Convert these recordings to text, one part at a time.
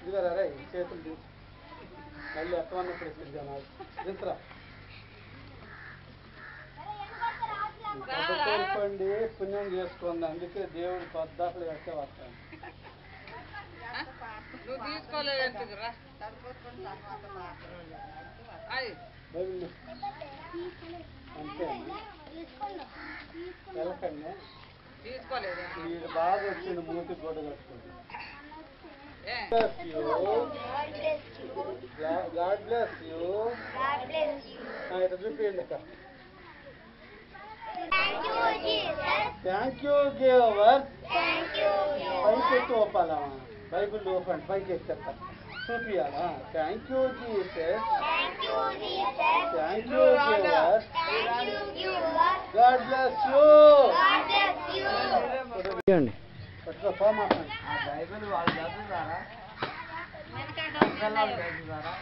ఇదిగో రా ఈ చేతులు తీసి మళ్ళీ ఎక్కమన్నప్పుడు ఇస్తుంది జనాలు దించరా కోరుకోండి పుణ్యం చేసుకోండి అందుకే దేవుడు పద్దాకులు కట్టే వస్తాను నువ్వు తీసుకోలేదు ఎందుకురా అది బైబిల్ అంతే వెళ్ళకండి తీసుకోలేదు వీడు బాగా వచ్చింది మూతి గొడ్డ కట్టుకుంది ఏ గాడ్ బ్లెస్ యూ ఇట్లా చూపించండి అక్క థ్యాంక్ యూ గివర్ పైకి ఎత్తి ఓపాలమ్మా బైబిల్ ఓపండి పైకి ఎత్తేస్తా చూపియాలా thank you Jesus thank you giver God bless you ఇవ్వండి పట్టుకో ఫామ్ ఆపండి బైబిల్ వాళ్ళు చదువుతారా చదువుతారా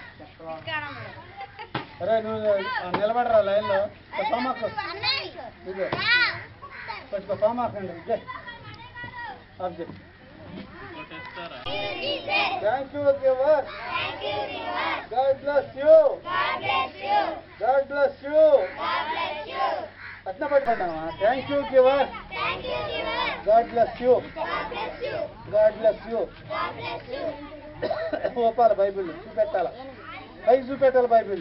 అరే నువ్వు ఆ, నిలబడరా లైన్లో ఫామ్ ఆకు ఇదిగో పట్టుకో ఫామ్ ఆకండి ఇదే ఆఫ్ చేయి thank you giver God bless you God bless you అట్లా పట్టుకుంటామా thank you giver God bless you God bless you ఓపాలి బైబిల్ చూపెట్టాల పైకి చూపెట్టాలి బైబిల్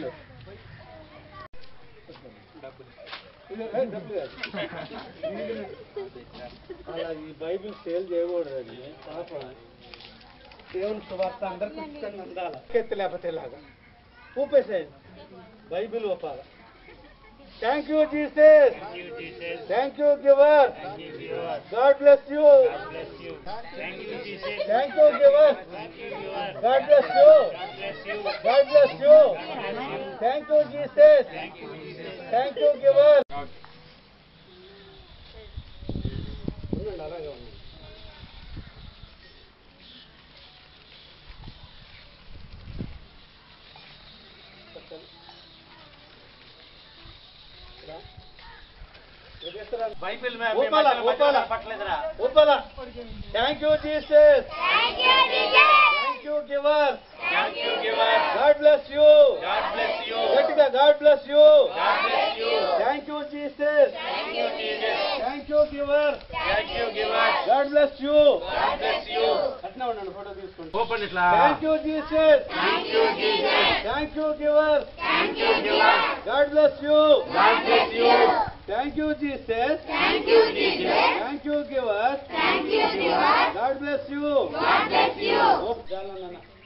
ఇది, ఏ, డబ్బులు కాదు. అలా ఈ బైబిల్ సేల్ చేయకూడదు అది పాపం దేవుని సువార్త అందరికి ఉచితంగా అందాల ఎత్తి లేకపోతే ఇలాగా ఊపేసేయండి బైబిల్ ఊపాల thank you Jesus thank you giver God bless you thank you giver God bless you God bless you thank you Jesus thank you giver ఉండండి అలాగే ఉండండి బైబిల్ ఊపాలా, ఊపాలా. పట్టలేదురా ఊపాలా thank you Jesus thank you giver thank you giver God bless you God bless you గట్టిగా God bless you God bless you thank you Jesus thank you Jesus thank you giver thank you giver God bless you God bless you అట్లా ఉండండి photo తీసుకుంటా open ఇట్లా thank you Jesus thank you Jesus thank you giver thank you giver God bless you God bless you thank you Jesus thank you Jesus thank you giver thank you giver God bless you God bless you ఓ, చాలా నాన్న.